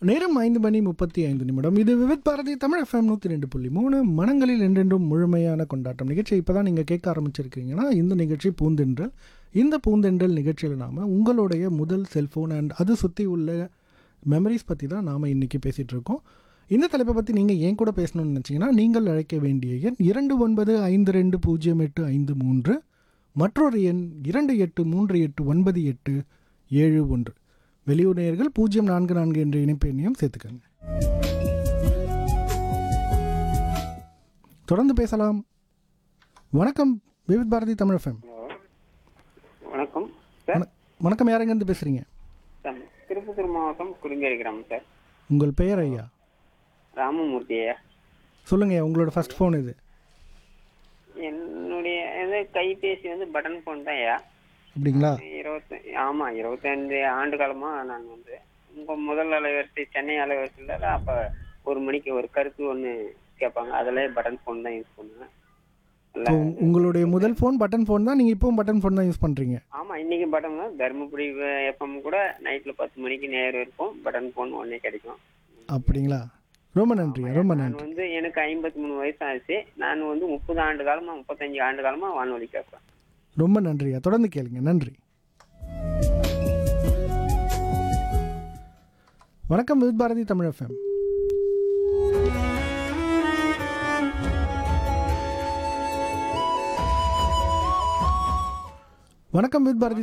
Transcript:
நேரம் ஐந்து மணி முப்பத்தி ஐந்து நிமிடம் இது விவித் பாரதி தமிழ் எஃப்எம் நூற்றி ரெண்டு புள்ளி மூணு மனங்களில் என்றென்றும் முழுமையான கொண்டாட்டம் நிகழ்ச்சி இப்போ தான் நீங்கள் கேட்க ஆரம்பிச்சிருக்கீங்கன்னா இந்த நிகழ்ச்சி பூந்தென்றல் இந்த பூந்தென்றல் நிகழ்ச்சியில் நாம் உங்களுடைய முதல் செல்ஃபோன் அண்ட் அது சுற்றி உள்ள மெமரிஸ் பற்றி தான் நாம் இன்றைக்கி பேசிகிட்டு இருக்கோம் இந்த தலைப்பை பற்றி நீங்கள் ஏன் கூட பேசணும்னு நினச்சிங்கன்னா நீங்கள் அழைக்க வேண்டிய எண் இரண்டு ஒன்பது ஐந்து ரெண்டு பூஜ்ஜியம் எட்டு ஐந்து மூன்று மற்றொரு எண் இரண்டு எட்டு மூன்று எட்டு ஒன்பது எட்டு ஏழு ஒன்று வெளியூர் நேயர்கள் பூஜ்ஜியம் நான்கு நான்கு என்ற இணைப்பு எண்ணையும் சேர்த்துக்கங்க தொடர்ந்து பேசலாம் வணக்கம் விவித் பாரதி தமிழ் எஃப்எம் ஹலோ வணக்கம் சார் வணக்கம் யாரெங்கேருந்து பேசுகிறீங்க சார் திருப்பத்தூர் மாவட்டம் குறிஞ்சேரி கிராமம் சார் உங்கள் பெயர் ஐயா ராமமூர்த்தி ஐயா சொல்லுங்கள் உங்களோட ஃபர்ஸ்ட் ஃபோன் இது என்னுடைய இது கைபேசி வந்து பட்டன் ஃபோன் தான் ஐயா அப்படிங்களா இருபத்தி ஆமாம் இருபத்தஞ்சு ஆண்டு காலமாக நான் வந்து உங்கள் முதல் அலைவரிசை சென்னை அலைவரிசையில் அப்போ ஒரு மணிக்கு ஒரு கருத்து ஒன்று கேட்பாங்க அதில் பட்டன் ஃபோன் தான் யூஸ் பண்ணுவேன் நல்லா இப்போ உங்களுடைய முதல் ஃபோன் பட்டன் ஃபோன் தான் நீங்கள் இப்போவும் பட்டன் ஃபோன் தான் யூஸ் பண்ணுறீங்க ஆமாம் இன்னைக்கு பட்டன் தான் தருமபுரி எஃப்எம் கூட நைட்டில் பத்து மணிக்கு நேரம் இருக்கும் பட்டன் ஃபோன் ஒன்றே கிடைக்கும் அப்படிங்களா ரொம்ப நன்றி ரொம்ப நான் நன்றி வந்து எனக்கு ஐம்பத்தி மூணு வயசு ஆச்சு நான் வந்து முப்பது ஆண்டு காலமா முப்பத்தஞ்சு ஆண்டு காலமா வானொலி கேட்பேன் ரொம்ப நன்றியா தொடர்ந்து கேளுங்க நன்றி வணக்கம் வித் பாரதி தமிழ் எஃப்எம் வணக்கம் வித் பாரதி